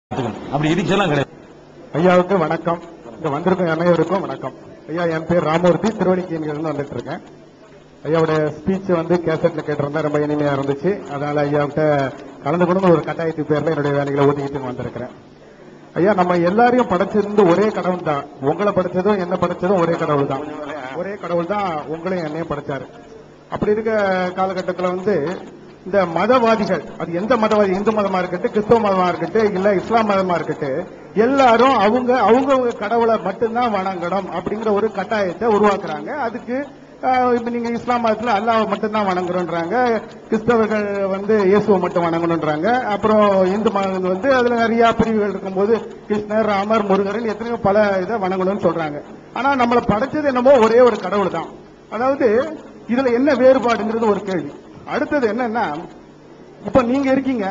பார்த்துக்கணும். அப்படி இடிச்செல்லாம் கிடையாது ஐயாவுக்கு வணக்கம் இங்க வந்திருக்கும் அனைவருக்கும் வணக்கம் ஐயா என் பேர் ராமூர்த்தி திருவள்ளிக்கேணியிலிருந்து வந்துட்டு இருக்கேன் ஐயாவோட ஸ்பீச் வந்து கேசட்ல கேட்டிருந்தா ரொம்ப இனிமையா இருந்துச்சு அதனால ஐயாவிட்ட கலந்து கொண்டு ஒரு கட்டாயத்து பேர்ல என்னுடைய வேலைகளை ஒதுக்கிட்டு வந்திருக்கிறேன் ஐயா நம்ம எல்லாரையும் படைச்சிருந்து ஒரே கடவுள் தான் உங்களை படைச்சதும் என்ன படைச்சதும் ஒரே கடவுள் தான் ஒரே கடவுள் தான் உங்களையும் என்னையும் படைச்சாரு அப்படி இருக்க காலகட்டத்தில் வந்து இந்த மதவாதிகள் அது எந்த மதவாதி இந்து மதமா இருக்கட்டும் கிறிஸ்தவ மதமா இருக்கட்டும் இல்ல இஸ்லாம் மதமா இருக்கட்டும் எல்லாரும் அவங்க அவங்கவங்க கடவுளை மட்டும்தான் வணங்கணும் அப்படிங்கிற ஒரு கட்டாயத்தை உருவாக்குறாங்க அதுக்கு ஆஹ், இப்ப நீங்க இஸ்லாம் மதத்துல அல்லாஹ் மட்டும்தான் வணங்குறோன்றாங்க கிறிஸ்தவர்கள் வந்து இயேசுவை மட்டும் வணங்கணுன்றாங்க அப்புறம் இந்து மதம் வந்து அதுல நிறைய பிரிவுகள் இருக்கும்போது கிருஷ்ணர் ராமர் முருகன் எத்தனையோ பல இதை வணங்கணும்னு சொல்றாங்க ஆனா நம்மளை படைச்சது என்னமோ ஒரே ஒரு கடவுள் தான் அதாவது இதுல என்ன வேறுபாடுங்கிறது ஒரு கேள்வி அடுத்தது என்னன்னா இப்ப நீங்க இருக்கீங்க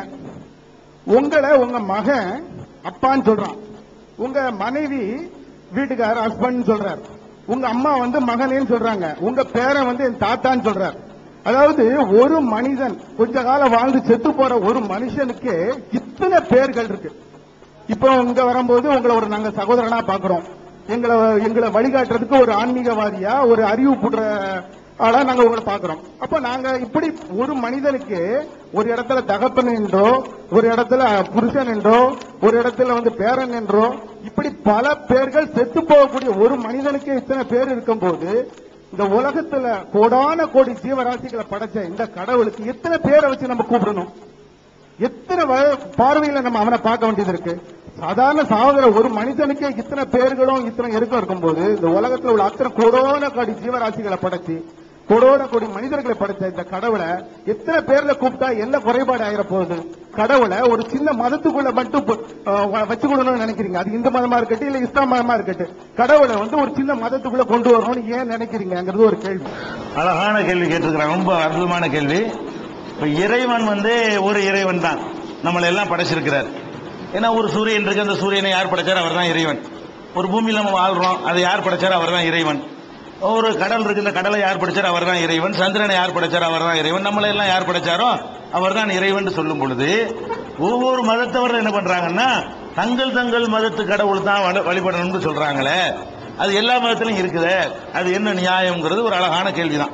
உங்களை உங்க மகன் அப்பான்னு சொல்றான் உங்க மனைவி வீட்டுக்காரர் ஹஸ்பண்ட் சொல்றாரு உங்க அம்மா வந்து மகனேன்னு சொல்றாங்க உங்க பேரன் வந்து என் தாத்தான்னு சொல்றாரு அதாவது ஒரு மனிதன் கொஞ்ச காலம் வாழ்ந்து செத்து போற ஒரு மனுஷனுக்கு இத்தனை பேர்கள் இருக்கு இப்போ இங்க வரும்போது உங்களை ஒரு நாங்க சகோதரனா பாக்குறோம் எங்களை எங்களை வழிகாட்டுறதுக்கு ஒரு ஆன்மீகவாதியா ஒரு அறிவு புடுற ஆளா நாங்க உங்களை பாக்குறோம் அப்ப நாங்க இப்படி ஒரு மனிதனுக்கு ஒரு இடத்துல தகப்பன் என்றோ ஒரு இடத்துல புருஷன் என்றோ ஒரு இடத்துல வந்து பேரன் என்றோ இப்படி பல பேர்கள் செத்து போகக்கூடிய ஒரு மனிதனுக்கு இத்தனை பேர் இருக்கும்போது இந்த உலகத்துல கோடான கோடி ஜீவராசிகளை படைச்ச இந்த கடவுளுக்கு எத்தனை பேரை வச்சு நம்ம கூப்பிடணும் எத்தனை வ- பார்வையில நம்ம அவனை பார்க்க வேண்டியது இருக்கு சாதாரண சாகுற ஒரு மனிதனுக்கே இத்தனை பேர்களும் இத்தனை இருக்கும் இருக்கும்போது இந்த உலகத்துல உள்ள அத்தனை கோடான கோடி ஜீவராசிகளை படைச்சு கோடான கோடி மனிதர்களை படைச்ச இந்த கடவுளை எத்தனை பேர்ல கூப்பிட்டா என்ன குறைபாடு ஆயிர போகுது கடவுளை ஒரு சின்ன மதத்துக்குள்ள மட்டும் பு- அஹ் வ- வச்சுக்கணும்னு நினைக்கிறீங்க அது இந்து மதமா இருக்கட்டும் இல்ல இஸ்லாம் மதமா இருக்கட்டும் கடவுளை வந்து ஒரு சின்ன மதத்துக்குள்ள கொண்டு வரணும்னு ஏன் நினைக்கிறீங்கிறது ஒரு கேள்வி அழகான கேள்வி கேட்டிருக்கிறாங்க ரொம்ப அற்புதமான கேள்வி இப்ப இறைவன் வந்து ஒரு இறைவன் தான் நம்மளை எல்லாம் படைச்சிருக்கிறார் ஏன்னா ஒரு சூரியன் இருக்கு அந்த சூரியனை யார் படைச்சார் அவர் தான் இறைவன் ஒரு பூமியில நம்ம வாழ்றோம் அதை யார் படைச்சார் அவர் தான் இறைவன் ஒரு கடல் இருக்கு இந்த கடலை யார் படைச்சார் அவர் தான் இறைவன் சந்திரனை யார் படைச்சார் அவர் தான் இறைவன் நம்மளை எல்லாம் யார் படைச்சாரோ அவர் தான் இறைவன் சொல்லும் பொழுது ஒவ்வொரு மதத்தவர்கள் என்ன பண்றாங்கன்னா தங்கள் தங்கள் மதத்து கடவுள் தான் வழி- வழிபடணும்னு சொல்றாங்களே அது எல்லா மதத்திலும் இருக்குதே அது என்ன நியாயம்ங்கிறது ஒரு அழகான கேள்விதான்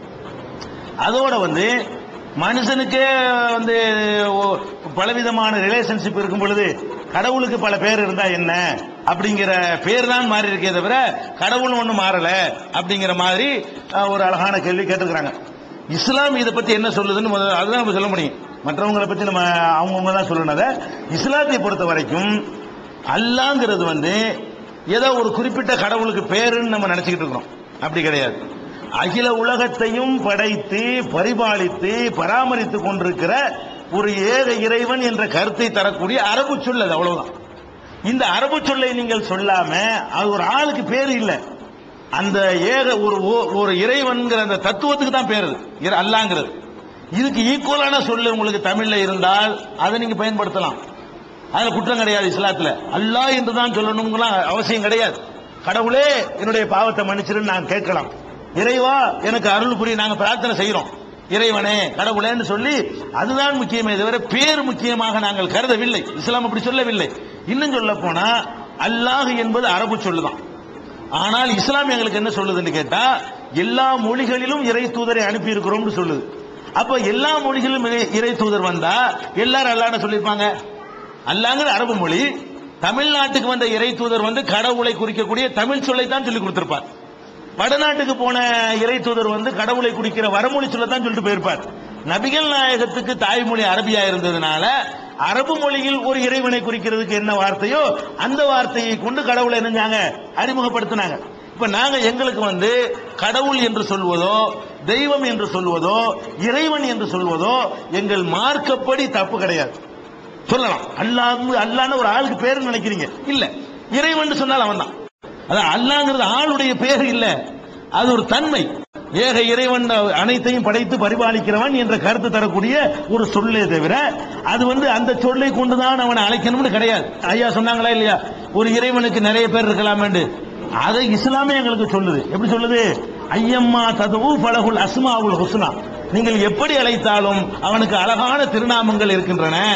அதோட வந்து மனுஷனுக்கே வந்து ஓ- பலவிதமான ரிலேஷன்ஷிப் இருக்கும் பொழுது கடவுளுக்கு பல பேர் இருந்தா என்ன அப்படிங்கிற பேர் தான் மாறி இருக்கே தவிர கடவுள் ஒன்றும் மாறல அப்படிங்கிற மாதிரி அஹ், ஒரு அழகான கேள்வி கேட்டுக்கிறாங்க இஸ்லாம் இதை பத்தி என்ன சொல்லுதுன்னு முதல்ல அதுதான் நம்ம சொல்ல முடியும் மற்றவங்களை பத்தி நம்ம அவங்கவுங்க தான் சொல்லணும் அதை இஸ்லாத்தை பொறுத்த வரைக்கும் அல்லாங்கிறது வந்து ஏதோ ஒரு குறிப்பிட்ட கடவுளுக்கு பேருன்னு நம்ம நினைச்சுக்கிட்டு இருக்கிறோம் அப்படி கிடையாது அகில உலகத்தையும் படைத்து பரிபாலித்து பராமரித்துக் கொண்டிருக்கிற ஒரு ஏக இறைவன் என்ற கருத்தை தரக்கூடிய அரபு சொல் அது அவ்வளவுதான் இந்த அரபு சொல்லை நீங்கள் சொல்லாம அது ஒரு ஆளுக்கு பேர் இல்லை அந்த ஏக ஒரு ஓ- ஒரு இறைவன்கிற அந்த தத்துவத்துக்கு தான் பேர் அது. இற- அல்லாங்கிறது இதுக்கு ஈக்குவலான சொல்லு உங்களுக்கு தமிழ்ல இருந்தால் அதை நீங்க பயன்படுத்தலாம் அதுல குற்றம் கிடையாது இஸ்லாத்துல அல்லாஹ் என்று தான் சொல்லணுங்கலாம் அவசியம் கிடையாது கடவுளே என்னுடைய பாவத்தை மன்னிச்சிருன்னு நான் கேட்கலாம் இறைவா எனக்கு அருள் புரிய நாங்க பிரார்த்தனை செய்யறோம் இறைவனே கடவுளேன்னு சொல்லி அதுதான் முக்கியமே தவிர பேர் முக்கியமாக நாங்கள் கருதவில்லை இஸ்லாம் அப்படி சொல்லவில்லை இன்னும் சொல்ல போனா அல்லாஹ் என்பது அரபு சொல்லுதான் ஆனால் இஸ்லாம் எங்களுக்கு என்ன சொல்லுதுன்னு கேட்டா எல்லா மொழிகளிலும் இறை தூதரை அனுப்பி இருக்கிறோம்னு சொல்லுது அப்ப எல்லா மொழிகளிலும் இறை- இறை தூதர் வந்தா எல்லாரும் அல்லான்னு சொல்லியிருப்பாங்க அல்லாங்கிற அரபு மொழி தமிழ்நாட்டுக்கு வந்த இறை தூதர் வந்து கடவுளை குறிக்கக்கூடிய தமிழ் சொல்லை தான் சொல்லி கொடுத்திருப்பார் வடநாட்டுக்கு போன இறை தூதர் வந்து கடவுளை குறிக்கிற வடமொழி சொல்ல தான் சொல்லிட்டு போயிருப்பார் நபிகள் நாயகத்துக்கு தாய்மொழி அரபியா இருந்ததுனால அரபு மொழியில் ஒரு இறைவனை குறிக்கிறதுக்கு என்ன வார்த்தையோ அந்த வார்த்தையை கொண்டு கடவுளை என்னஞ்சாங்க அறிமுகப்படுத்தினாங்க இப்ப நாங்க எங்களுக்கு வந்து கடவுள் என்று சொல்வதோ தெய்வம் என்று சொல்வதோ இறைவன் என்று சொல்வதோ எங்கள் மார்க்கப்படி தப்பு கிடையாது சொல்லலாம் அல்லாஹ் அல்லான்னு ஒரு ஆளுக்கு பேரு நினைக்கிறீங்க இல்ல இறைவன் சொன்னால் அவன் தான் அதான் அல்லாங்கிறது ஆளுடைய பேர் இல்ல அது ஒரு தன்மை ஏக இறைவன் அனைத்தையும் படைத்து பரிபாலிக்கிறவன் என்ற கருத்து தரக்கூடிய ஒரு சொல்லே தவிர அது வந்து அந்த சொல்லை கொண்டுதான் அவனை அழைக்கணும்னு கிடையாது ஐயா சொன்னாங்களா இல்லையா ஒரு இறைவனுக்கு நிறைய பேர் இருக்கலாமேண்டு அதை இஸ்லாமே எங்களுக்கு சொல்லுது எப்படி சொல்லுது ஐயம்மா ததுவு பலகுல் அஸ்மாவுல் ஹுஸ்னா நீங்கள் எப்படி அழைத்தாலும் அவனுக்கு அழகான திருநாமங்கள் இருக்கின்றன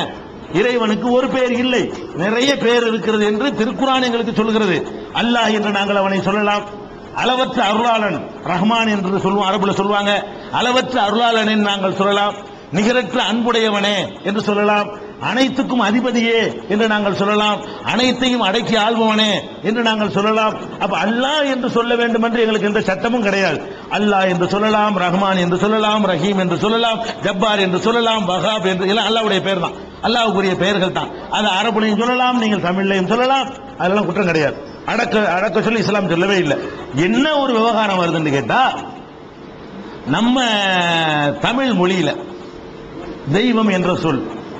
இறைவனுக்கு ஒரு பேர் இல்லை நிறைய பேர் இருக்கிறது என்று திருக்குரான் எங்களுக்கு சொல்கிறது அல்லாஹ் என்று நாங்கள் அவனை சொல்லலாம் அளவற்ற அருளாளன் ரஹ்மான் என்று சொல்லுவோம் அரபுல சொல்லுவாங்க அளவற்ற அருளாளன் என்று நாங்கள் சொல்லலாம் நிகரற்ற அன்புடையவனே என்று சொல்லலாம் அனைத்துக்கும் அதிபதியே என்று நாங்கள் சொல்லலாம் அனைத்தையும் அடக்கி ஆள்பவனே என்று நாங்கள் சொல்லலாம் அப்ப அல்லாஹ் என்று சொல்ல வேண்டும் என்று எங்களுக்கு எந்த சட்டமும் கிடையாது அல்லாஹ் என்று சொல்லலாம் ரஹ்மான் என்று சொல்லலாம் ரஹீம் என்று சொல்லலாம் ஜப்பார் என்று சொல்லலாம் வஹாப் என்று எல்லாம் அல்லாஹ்வுடைய பேர் தான் அல்லாஹ்வுக்குரிய பெயர்கள் தான் அது அரபுலையும் சொல்லலாம் நீங்கள் தமிழ்லையும் சொல்லலாம் அதெல்லாம் குற்றம் கிடையாது அடக்க அடக்க சொல்லி இஸ்லாம் சொல்லவே இல்லை என்ன ஒரு விவகாரம் வருதுன்னு கேட்டா நம்ம தமிழ் மொழியில தெய்வம் என்ற சொல்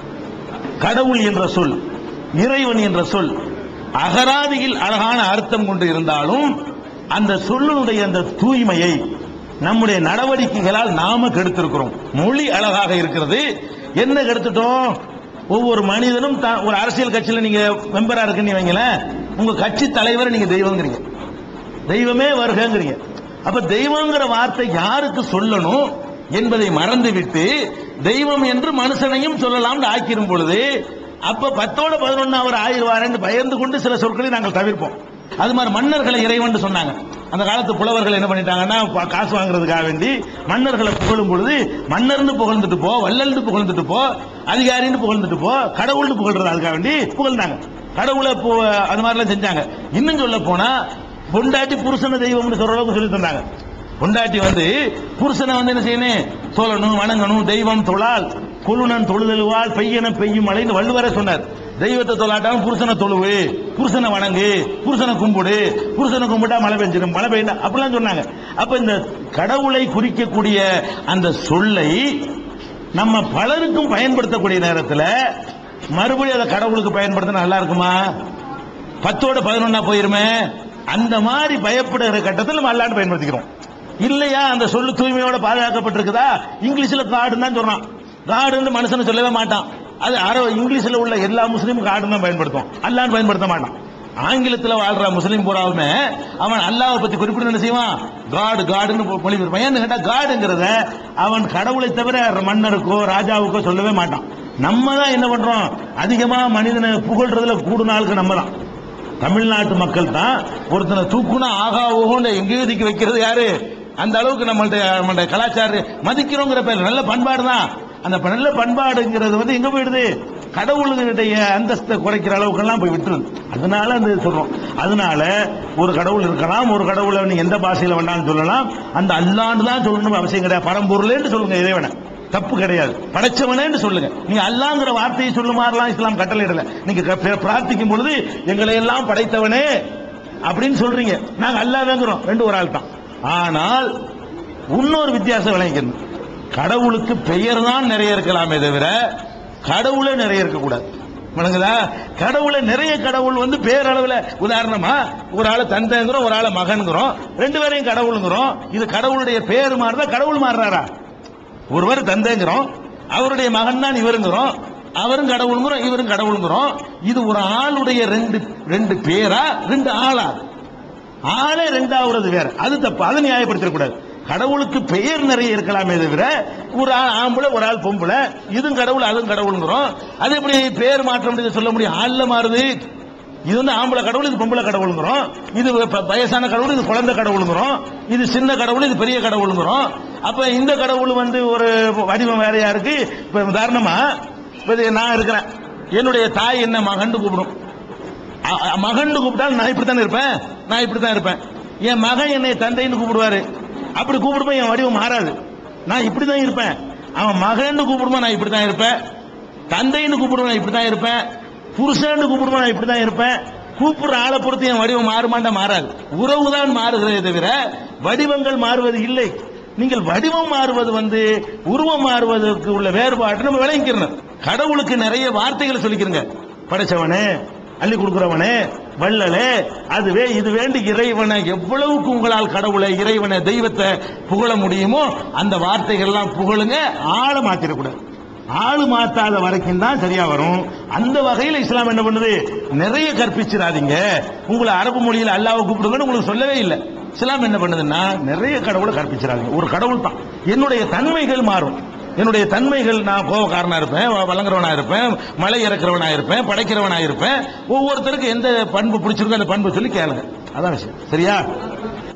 கடவுள் என்ற சொல் இறைவன் என்ற சொல் அகராதியில் அழகான அர்த்தம் கொண்டு இருந்தாலும் அந்த சொல்லுடைய அந்த தூய்மையை நம்முடைய நடவடிக்கைகளால் நாம கெடுத்திருக்கிறோம் மொழி அழகாக இருக்கிறது என்ன கெடுத்துட்டோம் ஒவ்வொரு மனிதனும் தான் ஒரு அரசியல் கட்சியில நீங்க மெம்பரா இருக்குன்னு வைங்களேன் உங்க கட்சி தலைவரை நீங்க தெய்வங்கிறீங்க தெய்வமே வருகங்கிறீங்க அப்ப தெய்வங்கிற வார்த்தை யாருக்கு சொல்லணும் என்பதை மறந்துவிட்டு தெய்வம் என்று மனுஷனையும் சொல்லலாம்னு ஆக்கிரும் பொழுது அப்ப பத்தோட பதினொன்னு அவர் ஆயிடுவார் பயந்து கொண்டு சில சொற்களை நாங்கள் தவிர்ப்போம் அது மாதிரி மன்னர்களை இறைவன் சொன்னாங்க அந்த காலத்து புலவர்கள் என்ன பண்ணிட்டாங்கன்னா பா- காசு வாங்குறதுக்காக வேண்டி மன்னர்களை புகழும் பொழுது மன்னர்னு புகழ்ந்துட்டு போ வள்ளல்னு புகழ்ந்துட்டு போ அதிகாரின்னு புகழ்ந்துட்டு போ கடவுள்னு புகழ்றது அதுக்காக வேண்டி புகழ்ந்தாங்க கடவுளை பு- அது மாதிரிலாம் செஞ்சாங்க இன்னும் சொல்ல போனா பொண்டாட்டி புருஷன தெய்வம்னு சொல்ற அளவுக்கு சொல்லி தந்தாங்க பொண்டாட்டி வந்து புருஷனை வந்து என்ன செய்யணும் சொல்லணும் வணங்கணும் தெய்வம் தொழால் கொழுனன் தொழுதலுவால் பெய்யன பெய்யும் மழைன்னு வள்ளுவரே சொன்னார் தெய்வத்தை தொழாட்டாலும் புருஷனை தொழுவு புருஷனை வணங்கு புருஷனை கும்பிடு புருஷனை கும்பிட்டா மழை பெஞ்சிடும் மழை பெய்யும் அப்படிலாம் சொன்னாங்க அப்ப இந்த கடவுளை குறிக்கக்கூடிய அந்த சொல்லை நம்ம பலருக்கும் பயன்படுத்தக்கூடிய நேரத்துல மறுபடியும் அதை கடவுளுக்கு பயன்படுத்தினா நல்லா இருக்குமா பத்தோட பதினொன்னா போயிருமே அந்த மாதிரி பயப்படுகிற கட்டத்தில் நம்ம அல்லாண்டு பயன்படுத்திக்கிறோம் இல்லையா அந்த சொல்லு தூய்மையோட பாதுகாக்கப்பட்டிருக்குதா இங்கிலீஷ்ல காடுன்னு தான் சொல்றான் காடுன்னு மனுஷனை சொல்லவே மாட்டான் அது அரோ இங்கிலீஷ்ல உள்ள எல்லா முஸ்லீமும் காடுன்னு தான் பயன்படுத்தும் அல்லான்னு பயன்படுத்த மாட்டான் ஆங்கிலத்தில் வாழ்ற முஸ்லீம் பூராவுமே அவன் அல்லாவை பத்தி குறிப்பிட்டு என்ன செய்வான் காடு காடுன்னு மொழி பெயர்ப்பான் ஏன்னு கேட்டா காடுங்கிறத அவன் கடவுளை தவிர மன்னருக்கோ ராஜாவுக்கோ சொல்லவே மாட்டான் நம்ம தான் என்ன பண்றோம் அதிகமா மனிதனை புகழ்றதுல கூடுனாளுக்கு நம்ம தான் தமிழ்நாட்டு மக்கள் தான் ஒருத்தனை தூக்குனா ஆகா ஓஹோன்னு எங்கேயோ தூக்கி வைக்கிறது யாரு அந்த அளவுக்கு நம்மள்ட்ட நம்மளுடைய கலாச்சாரம் மதிக்கிறோங்கிற பேர் நல்ல பண்பாடு தான் அந்த ப- நல்ல பண்பாடுங்கிறது வந்து எங்க போயிடுது கடவுளுடைய அந்தஸ்தை குறைக்கிற அளவுக்கெல்லாம் போய் விட்டுருது அதனால அந்த சொல்றோம் அதனால ஒரு கடவுள் இருக்கலாம் ஒரு கடவுளை நீ எந்த பாஷையில வேணாலும் சொல்லலாம் அந்த அல்லாண்டு தான் சொல்லணும் அவசியம் கிடையாது பரம்பொருளேன்னு சொல்லுங்க இறைவனை தப்பு கிடையாது படைச்சவனேன்னு சொல்லுங்க நீங்க அல்லாங்கிற வார்த்தையை சொல்லுமாறலாம் இஸ்லாம் கட்டளையிடல நீங்க க- பிரார்த்திக்கும் பொழுது எங்களை எல்லாம் படைத்தவனே அப்படின்னு சொல்றீங்க நாங்க அல்லாதேங்கிறோம் ரெண்டு ஒரு ஆள் தான் ஆனால் இன்னொரு வித்தியாசம் விளங்கிக்கணும் கடவுளுக்கு பெயர் தான் நிறைய இருக்கலாமே தவிர கடவுளே நிறைய இருக்கக்கூடாது விளங்குதா கடவுளை நிறைய கடவுள் வந்து பேரளவுல உதாரணமா ஒரு ஆளை தந்தைங்கிறோம் ஒரு ஆளை மகன்கிறோம் ரெண்டு பேரையும் கடவுளுங்கிறோம் இது கடவுளுடைய பேர் மாறுதா கடவுள் மாறுறாரா ஒருவர் தந்தைங்கிறோம் அவருடைய மகன் தான் இவருங்கிறோம் அவரும் கடவுளுங்கிறோம் இவரும் கடவுளுங்கிறோம் இது ஒரு ஆளுடைய ரெண்டு ரெண்டு பேரா ரெண்டு ஆளா ஆளே ரெண்டாவது வேற அது தப்பு அதை நியாயப்படுத்தக்கூடாது கடவுளுக்கு பெயர் நிறைய இருக்கலாமே தவிர ஒரு ஆள் ஆம்பளை ஒரு ஆள் பொம்பளை இதுவும் கடவுள் அதுவும் கடவுளுங்கிறோம் அது எப்படி பேர் மாற்ற முடியாது சொல்ல முடியும் ஆள்ல மாறுது இது வந்து ஆம்பளை கடவுள் இது பொம்பளை கடவுளுங்கிறோம் இது ப- வயசான கடவுள் இது குழந்தை கடவுளுங்கிறோம் இது சின்ன கடவுள் இது பெரிய கடவுளுங்கிறோம் அப்ப இந்த கடவுள் வந்து ஒரு வடிவம் வேறையா இருக்கு இப்ப உதாரணமா இப்ப இது நான் இருக்கிறேன் என்னுடைய தாய் என்ன மகண்டு கூப்பிடும் அ- அ- மகன்னு கூப்பிட்டாலும் நான் இப்படித்தானே இருப்பேன் நான் இப்படித்தான் இருப்பேன் என் மகன் என்னை தந்தைன்னு கூப்பிடுவாரு அப்படி கூப்பிடும்போது என் வடிவம் மாறாது நான் இப்படிதான் இருப்பேன் அவன் மகன்னு கூப்பிடும்போது நான் இப்படித்தான் இருப்பேன் தந்தைன்னு கூப்பிடுவோம் நான் இப்படித்தான் இருப்பேன் புருஷன்னு கூப்பிடுவோம் நான் இப்படித்தான் இருப்பேன் கூப்பிடுற ஆளை பொறுத்து என் வடிவம் மாறுமாண்டா மாறாது உறவு தான் மாறுகிறதே தவிர வடிவங்கள் மாறுவது இல்லை நீங்கள் வடிவம் மாறுவது வந்து உருவம் மாறுவதற்கு உள்ள வேறுபாடு நம்ம விளங்கிக்கிறோம் கடவுளுக்கு நிறைய வார்த்தைகளை சொல்லிக்கிறங்க படைச்சவனே அள்ளி கொடுக்கிறவனே வள்ளலே அதுவே இது வேண்டி இறைவனை எவ்வளவுக்கு உங்களால் கடவுளை இறைவனை தெய்வத்தை புகழ முடியுமோ அந்த வார்த்தைகள் எல்லாம் புகழுங்க ஆளை மாத்திரக்கூடாது ஆளு மாத்தாத வரைக்கும் தான் சரியா வரும் அந்த வகையில் இஸ்லாம் என்ன பண்ணுது நிறைய கற்பிச்சிடாதீங்க உங்களை அரபு மொழியில் அல்லாஹ்வை கூப்பிடுங்கன்னு உங்களுக்கு சொல்லவே இல்லை இஸ்லாம் என்ன பண்ணுதுன்னா நிறைய கடவுளை கற்பிச்சிடாதீங்க ஒரு கடவுள் தான் என்னுடைய தன்மைகள் மாறும் என்னுடைய தன்மைகள் நான் கோபக்காரனா இருப்பேன் வ- வழங்குறவனா இருப்பேன் மலை இறக்குறவனா இருப்பேன் படைக்கிறவனா இருப்பேன் ஒவ்வொருத்தருக்கும் எந்த பண்பு பிடிச்சிருக்கோ அந்த பண்பு சொல்லி கேளுங்க அதான் விஷயம் சரியா